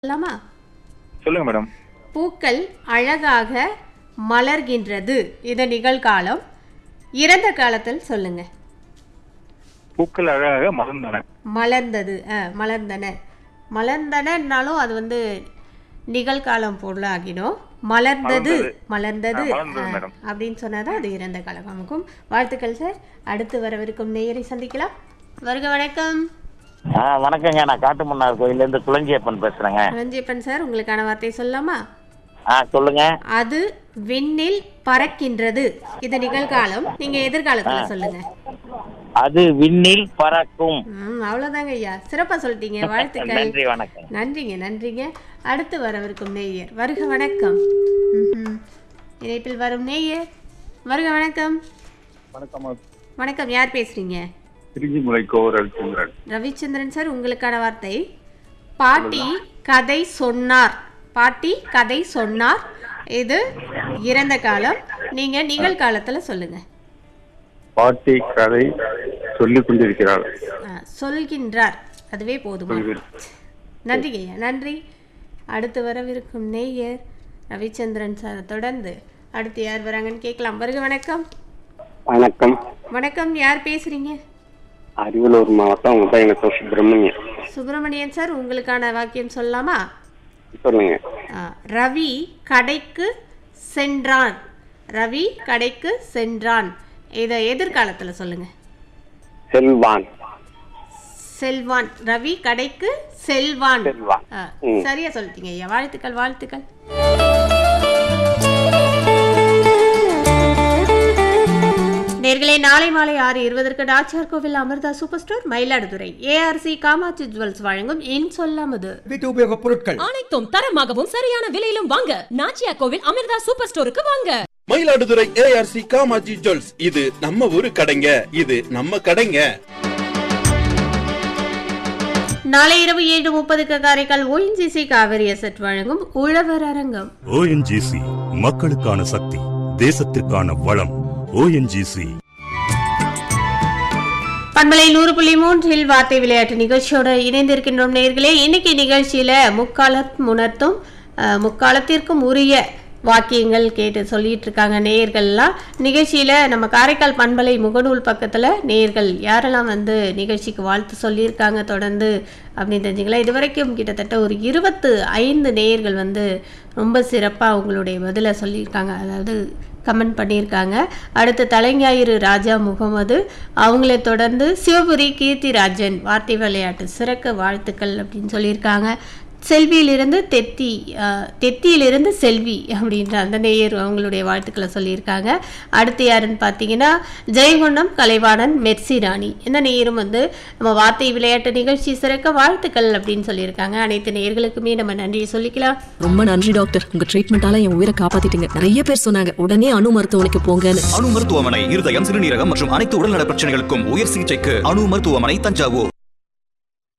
சொல்லலாமா சொல்லுங்க மேடம் பூக்கள் அழகாக மலர்கின்றது இது நிகழ்காலம் இறந்த காலத்தில் சொல்லுங்க பூக்கள் அழகாக மலர்ந்தன மலர்ந்தது ஆ மலர்ந்தன மலர்ந்தனன்னாலும் அது வந்து நிகழ்காலம் பொருள் ஆகிடும் மலர்ந்தது மலர்ந்தது ஆ, மலர்ந்தது, ஆ, மேடம். அப்படின்னு சொன்னாதான் அது இறந்த காலம் நமக்கும் வாழ்த்துக்கள் சார் அடுத்து வரவிருக்கும் நேயரை சந்திக்கலாம் வருக வணக்கம் ஆ வணக்கங்க நான் காட்டுமன்னார் கோயிலேருந்து குளஞ்சியப்பன் பேசுறேங்க ரஞ்சிப்பன் சார் உங்களுக்கான வார்த்தை சொல்லலாமா ஆ சொல்லுங்க அது விண்ணில் பறக்கின்றது இது நிகழ்காலம் நீங்க எதிர்காலத்துல சொல்லுங்க அது விண்ணில் பறக்கும் ம் அவ்வளவுதாங்க ஐயா சிறப்பா சொல்லிட்டீங்க வாழ்த்துக்கள் நன்றி வணக்கம் நன்றிங்க நன்றிங்க அடுத்து வரவிருக்கும் நேயர் வருக வணக்கம் ம்ஹும். இணைப்பில் வரும் நேயர் வருக வணக்கம் வணக்கம் வணக்கம் யார் பேசுறீங்க திருச்சிமுலை கோவர் ரவிச்சந்திரன் ரவிச்சந்திரன் சார் உங்களுக்கான வார்த்தை பாட்டி கதை சொன்னார் பாட்டி கதை சொன்னார் இது இறந்த காலம் நீங்க நிகழ்காலத்துல சொல்லுங்க பாட்டி கதை சொல்லிக் கொண்டிருக்கிறாள் ஆ, சொல்கின்றார் அதுவே போதுமா நன்றிங்க ஐயா நன்றி அடுத்து வரவிருக்கும் நேயர் ரவிச்சந்திரன் சார் தொடர்ந்து அடுத்து யார் வராங்கன்னு கேட்கலாம் வருக வணக்கம் வணக்கம் வணக்கம் யார் பேசுறீங்க அரியலூர் மாவட்டம் உதயநத்தம் சுப்பிரமணியன் சுப்பிரமணியன் சார் உங்களுக்கான வாக்கியம் சொல்லலாமா சொல்லுங்க ஆ, ரவி கடைக்கு சென்றான் ரவி கடைக்கு சென்றான் இதை எதிர்காலத்தில் சொல்லுங்க செல்வான் செல்வான் ரவி கடைக்கு செல்வான் செல்வான் ஆ, ம். சரியா சொல்லிட்டீங்க ஐயா வாழ்த்துக்கள் வாழ்த்துக்கள் நேர்களே நாளை மாலை ஆறு இருபதற்கு Nachiyar Koil Amirtha super store Mayiladuthurai ARC Kamatchi jewels வழங்கும் இன் சொல்லாமது வீட்டு உபயோகப் பொருட்கள் அனைத்தும் தரமாகவும் சரியான விலையிலும் வாங்க நாச்சியா கோவில் அமிர்தா சூப்பர் ஸ்டோருக்கு வாங்க மயிலாடுதுறை ஏஆர்சி காமாஜி ஜுவல்ஸ் இது நம்ம ஊரு கடைங்க இது நம்ம கடைங்க நாளை இரவு ஏழு முப்பதுக்கு காரைக்கால் ஓஎன்ஜிசி காவிரி அசட் வழங்கும் உழவர் அரங்கம் ஓஎன்ஜிசி மக்களுக்கான சக்தி தேசத்திற்கான வளம் ஓஎன்ஜிசி பண்பலை நூறு புள்ளி மூன்றில் வார்த்தை விளையாட்டு நிகழ்ச்சியோட இணைந்திருக்கின்றோம் நேர்களே இன்னைக்கு நிகழ்ச்சியில முக்காலத் உணர்த்தும் அஹ், முக்காலத்திற்கும் உரிய வாக்கியங்கள் கேட்டு சொல்லிட்டு இருக்காங்க நேயர்கள்லாம் நிகழ்ச்சியில நம்ம காரைக்கால் பண்பலை முகநூல் பக்கத்துல நேயர்கள் யாரெல்லாம் வந்து நிகழ்ச்சிக்கு வாழ்த்து சொல்லியிருக்காங்க தொடர்ந்து அப்படின்னு தெரிஞ்சுக்கலாம் இது வரைக்கும் கிட்டத்தட்ட ஒரு இருபத்து ஐந்து நேயர்கள் வந்து ரொம்ப சிறப்பாக அவங்களுடைய பதிலை சொல்லியிருக்காங்க அதாவது கமெண்ட் பண்ணியிருக்காங்க அடுத்து தலைஞாயிறு ராஜா முகமது அவங்கள தொடர்ந்து சிவபுரி கீர்த்திராஜன் வார்த்தை விளையாட்டு சிறக்க வாழ்த்துக்கள் அப்படின்னு சொல்லியிருக்காங்க செல்வியிலிருந்து தெத்தி அஹ், தெத்தியிலிருந்து செல்வி அப்படின்ற அந்த நேயர் அவங்களுடைய வாழ்த்துக்களை சொல்லியிருக்காங்க அடுத்து யாருன்னு பார்த்தீங்கன்னா ஜெயங்கொண்டம் கலைவாணன் மெர்சி ராணி இந்த நேயரும் வந்து நம்ம வார்த்தை விளையாட்டு நிகழ்ச்சி சிறக்க வாழ்த்துக்கள் அப்படின்னு சொல்லியிருக்காங்க அனைத்து நேயர்களுக்குமே நம்ம நன்றியை சொல்லிக்கலாம் ரொம்ப நன்றி டாக்டர் உங்க ட்ரீட்மெண்டால என் உயிரை காப்பாத்திட்டீங்க நிறைய பேர் சொன்னாங்க உடனே அணு மருத்துவமனைக்கு போங்கன்னு அணு மருத்துவமனை இருதயம் சிறுநீரகம் மற்றும் அனைத்து உடல்நல பிரச்சனைகளுக்கும் உயர் சிகிச்சைக்கு அணு மருத்துவமனை தஞ்சாவூர்